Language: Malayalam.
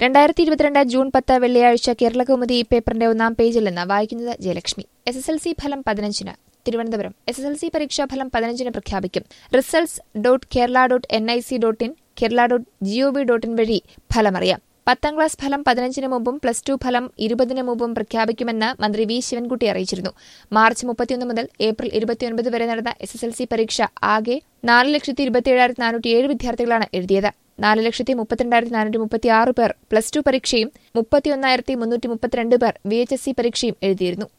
രണ്ടായിരത്തി ഇരുപത്തിരണ്ട് ജൂൺ പത്ത് വെള്ളിയാഴ്ച കേരളകൗമുദി ഈ പേപ്പറിന്റെ ഒന്നാം പേജിൽ നിന്ന് വായിക്കുന്നത് Jayalakshmi S S L C ഫലം പതിനഞ്ചിന് Thiruvananthapuram S S L C പരീക്ഷാ ഫലം പതിനഞ്ചിന് പ്രഖ്യാപിക്കും results dot Kerala dot N I C dot in Kerala dot G O V dot in വഴി ഫലമറിയാം പത്താം ക്ലാസ് ഫലം പതിനഞ്ചിന് മുമ്പും പ്ലസ് ടു ഫലം ഇരുപതിന് മുമ്പും പ്രഖ്യാപിക്കുമെന്ന് മന്ത്രി വി ശിവൻകുട്ടി അറിയിച്ചിരുന്നു മാർച്ച് മുപ്പത്തിയൊന്ന് മുതൽ ഏപ്രിൽ ഇരുപത്തിയൊൻപത് വരെ നടന്ന എസ് എസ് എൽ സി പരീക്ഷ ആകെ നാല് ലക്ഷത്തി ഇരുപത്തിയേഴായിരത്തി നാനൂറ്റി ഏഴ് വിദ്യാർത്ഥികളാണ് എഴുതിയത് നാല് ലക്ഷത്തി മുപ്പത്തിരണ്ടായിരത്തി നാനൂറ്റി മുപ്പത്തി ആറ് പേർ പ്ലസ് ടു പരീക്ഷയും മുപ്പത്തിയൊന്നായിരത്തി മുന്നൂറ്റി മുപ്പത്തിരണ്ട് പേർ വി എച്ച് എസ് സി പരീക്ഷയും എഴുതിയിരുന്നു